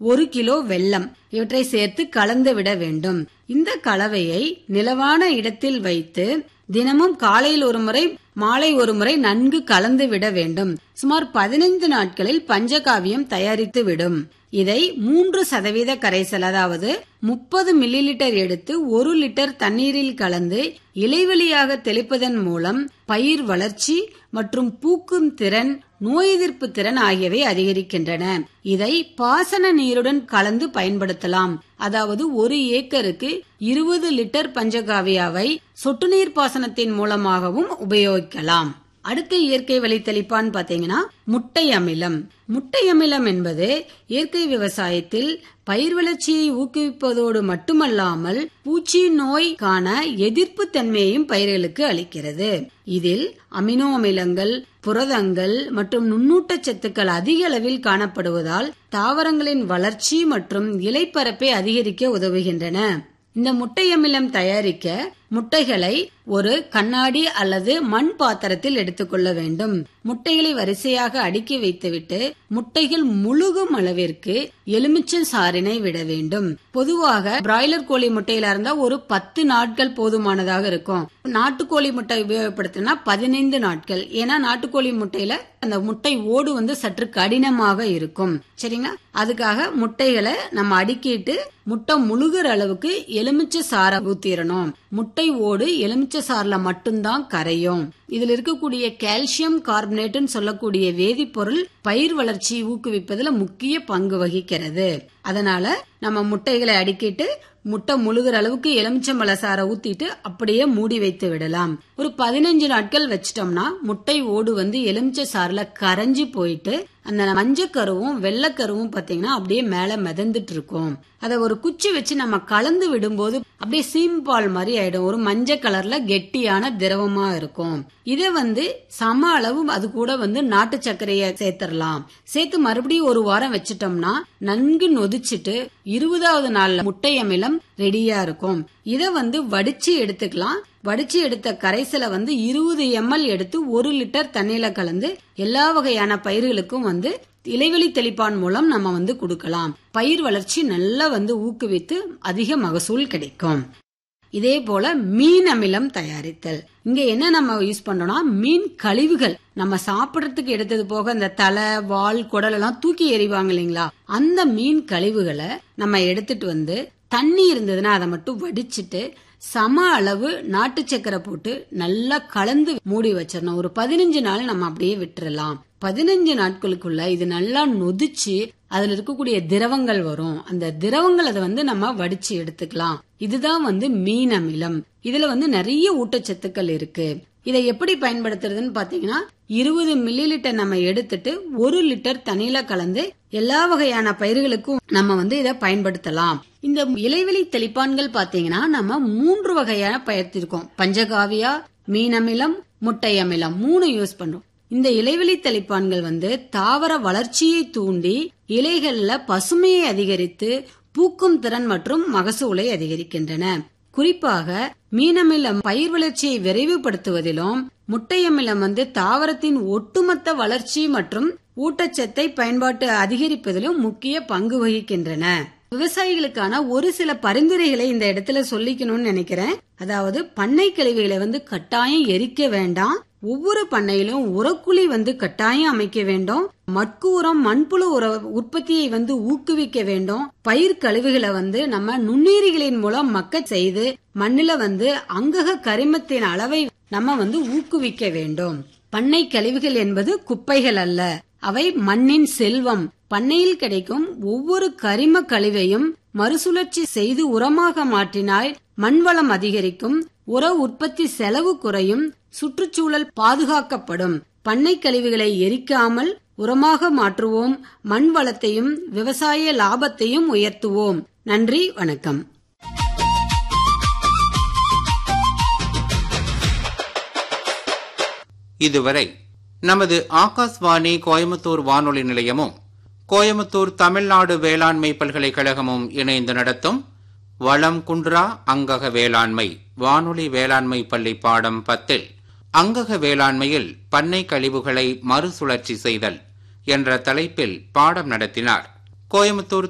ஒரு கிலோ வெல்லம் இவற்றை சேர்த்து கலந்து விட வேண்டும் இந்த கலவையை நிலவான இடத்தில் வைத்து தினமும் காலையில் ஒரு முறை மாலை ஒரு முறை நன்கு கலந்து விட வேண்டும் சுமார் பதினைந்து நாட்களில் பஞ்சகாவியம் தயாரித்து விடும் இதை மூன்று சதவீத கரைசல் அதாவது முப்பது மில்லி லிட்டர் எடுத்து ஒரு லிட்டர் தண்ணீரில் கலந்து இலைவெளியாக தெளிப்பதன் மூலம் பயிர் வளர்ச்சி மற்றும் பூக்கும் திறன் நோய் எதிர்ப்பு திறன் ஆகியவை அதிகரிக்கின்றன இதை பாசன நீருடன் கலந்து பயன்படுத்தலாம் அதாவது ஒரு ஏக்கருக்கு இருபது லிட்டர் பஞ்சகாவியாவை சொட்டு நீர் பாசனத்தின் மூலமாகவும் உபயோகிக்கலாம் அடுத்த இயற்கை வழி தெளிப்பான் பாத்தீங்கன்னா முட்டை அமிலம் முட்டை அமிலம் என்பது இயற்கை விவசாயத்தில் பயிர் வளர்ச்சியை ஊக்குவிப்பதோடு மட்டுமல்லாமல் பூச்சி நோய்க்கான எதிர்ப்பு தன்மையையும் பயிர்களுக்கு அளிக்கிறது இதில் அமினோ அமிலங்கள் புரதங்கள் மற்றும் நுண்ணூட்டச் சத்துக்கள் அதிக அளவில் காணப்படுவதால் தாவரங்களின் வளர்ச்சி மற்றும் இலைப்பரப்பை அதிகரிக்க உதவுகின்றன இந்த முட்டை அமிலம் தயாரிக்க முட்டைகளை ஒரு கண்ணாடி அல்லது மண் பாத்திரத்தில் எடுத்துக்கொள்ள வேண்டும் முட்டைகளை வரிசையாக அடுக்கி வைத்துவிட்டு முட்டைகள் முழுகும் அளவிற்கு எலுமிச்சை சாறினை விட வேண்டும் பொதுவாக பிராய்லர் கோழி முட்டையில இருந்தா ஒரு பத்து நாட்கள் போதுமானதாக இருக்கும் நாட்டுக்கோழி முட்டை உபயோகப்படுத்தினா பதினைந்து நாட்கள் ஏன்னா நாட்டுக்கோழி முட்டையில அந்த முட்டை ஓடு வந்து சற்று கடினமாக இருக்கும் சரிங்களா அதுக்காக முட்டைகளை நம்ம அடுக்கிட்டு முட்டை முழுகிற அளவுக்கு எலுமிச்சை சாரை ஊத்திரணும் முட்டை ஓடு எலுமிச்சை சார்ல மட்டும்தான் கரையும் இதுல இருக்கக்கூடிய கால்சியம் கார்பனேட்னு சொல்லக்கூடிய வேதிப்பொருள் பயிர் வளர்ச்சி ஊக்குவிப்பதுல முக்கிய பங்கு வகிக்கிறது அதனால நம்ம முட்டைகளை அடுக்கிட்டு முட்டை முழுகிற அளவுக்கு எலுமிச்சம்பழ சாரை ஊத்திட்டு அப்படியே மூடி வைத்து விடலாம் ஒரு பதினஞ்சு நாட்கள் வச்சிட்டோம்னா முட்டை ஓடு வந்து எலுமிச்சை சாறுல கரைஞ்சி போயிட்டு அந்த மஞ்சக்கருவும் வெள்ளக்கருவும் பாத்தீங்கன்னா அப்படியே மேல மிதந்துட்டு இருக்கும் அத ஒரு குச்சி வச்சு நம்ம கலந்து விடும்போது அப்படியே சீம்பால் மாதிரி ஆயிடும் ஒரு மஞ்சள் கலர்ல கெட்டியான திரவமா இருக்கும் இதை வந்து சம அளவு அது கூட வந்து நாட்டு சர்க்கரைய சேர்த்துடலாம் சேர்த்து மறுபடியும் ஒரு வாரம் வச்சிட்டோம்னா நன்கு நொதிச்சிட்டு இருபதாவது நாள்ல முட்டை அமிலம் ரெடியா இருக்கும் இத வந்து வடிச்சு எடுத்துக்கலாம் வடிச்சு எடுத்த கரைசலை வந்து இருபது எம்எல் எடுத்து ஒரு லிட்டர் தண்ணியில கலந்து எல்லா வகையான பயிர்களுக்கும் வந்து இலைவெளி தெளிப்பான் மூலம் நம்ம வந்து கொடுக்கலாம் பயிர் வளர்ச்சி நல்லா வந்து ஊக்குவித்து அதிக மகசூல் கிடைக்கும் இதே போல மீன் அமிலம் தயாரித்தல் இங்க என்ன நம்ம யூஸ் பண்றோம்னா மீன் கழிவுகள் நம்ம சாப்பிடறதுக்கு எடுத்தது போக இந்த தலை வால் குடல் எல்லாம் தூக்கி எறிவாங்க இல்லைங்களா அந்த மீன் கழிவுகளை நம்ம எடுத்துட்டு வந்து தண்ணி இருந்ததுன்னா அதை மட்டும் வடிச்சிட்டு சம அளவு நாட்டு சக்கரை போட்டு நல்லா கலந்து மூடி வச்சிடணும் ஒரு பதினஞ்சு நாள் நம்ம அப்படியே விட்டுறலாம் பதினஞ்சு நாட்களுக்குள்ள இது நல்லா நொதிச்சு அதுல இருக்கக்கூடிய திரவங்கள் வரும் அந்த திரவங்கள் அதை வந்து நம்ம வடிச்சு எடுத்துக்கலாம் இதுதான் வந்து மீன் அமிலம் இதுல வந்து நிறைய ஊட்டச்சத்துக்கள் இருக்கு இதை எப்படி பயன்படுத்துறதுன்னு பாத்தீங்கன்னா இருபது மில்லி லிட்டர் நம்ம எடுத்துட்டு ஒரு லிட்டர் தண்ணியில கலந்து எல்லா வகையான பயிர்களுக்கும் நம்ம வந்து இதை பயன்படுத்தலாம் இந்த இலைவெளி தெளிப்பான்கள் பாத்தீங்கன்னா நம்ம மூன்று வகையான பயிர்த்திருக்கோம் பஞ்சகாவியா மீன் அமிலம் முட்டை அமிலம் மூணு யூஸ் பண்றோம் இந்த இலைவெளி தெளிப்பான்கள் வந்து தாவர வளர்ச்சியை தூண்டி இலைகள்ல பசுமையை அதிகரித்து பூக்கும் திறன் மற்றும் மகசூலை அதிகரிக்கின்றன குறிப்பாக மீனமிலம் பயிர் வளர்ச்சியை விரைவுபடுத்துவதிலும் முட்டையமிலம் வந்து தாவரத்தின் ஒட்டுமொத்த வளர்ச்சி மற்றும் ஊட்டச்சத்தை பயன்பாட்டு அதிகரிப்பதிலும் முக்கிய பங்கு வகிக்கின்றன விவசாயிகளுக்கான ஒரு சில பரிந்துரைகளை இந்த இடத்துல சொல்லிக்கணும்னு நினைக்கிறேன் அதாவது பண்ணை கழிவுகளை வந்து கட்டாயம் எரிக்க வேண்டாம் ஒவ்வொரு பண்ணையிலும் உரக்குழி வந்து கட்டாயம் அமைக்க வேண்டும் மட்கு உரம் மண்புழு உர உற்பத்தியை வந்து ஊக்குவிக்க வேண்டும் பயிர் கழிவுகளை வந்து நம்ம நுண்ணுயிரிகளின் மூலம் மக்க செய்து மண்ணில வந்து அங்கக கரிமத்தின் அளவை நம்ம வந்து ஊக்குவிக்க வேண்டும் பண்ணை கழிவுகள் என்பது குப்பைகள் அல்ல அவை மண்ணின் செல்வம் பண்ணையில் கிடைக்கும் ஒவ்வொரு கரிம கழிவையும் மறுசுழற்சி செய்து உரமாக மாற்றினால் மண்வளம் அதிகரிக்கும் உர உற்பத்தி செலவு குறையும் சுற்றுச்சூழல் பாதுகாக்கப்படும் பண்ணை கழிவுகளை எரிக்காமல் உரமாக மாற்றுவோம் மண் வளத்தையும் விவசாய லாபத்தையும் உயர்த்துவோம் நன்றி வணக்கம் இதுவரை நமது ஆகாஷ்வாணி கோயம்புத்தூர் வானொலி நிலையமும் கோயம்புத்தூர் தமிழ்நாடு வேளாண்மை பல்கலைக்கழகமும் இணைந்து நடத்தும் வளம் குன்றா அங்கக வேளாண்மை வானொலி வேளாண்மை பள்ளி பாடம் பத்தில் அங்கக வேளாண்மையில் பண்ணை கழிவுகளை மறுசுழற்சி செய்தல் என்ற தலைப்பில் பாடம் நடத்தினார் கோயம்புத்தூர்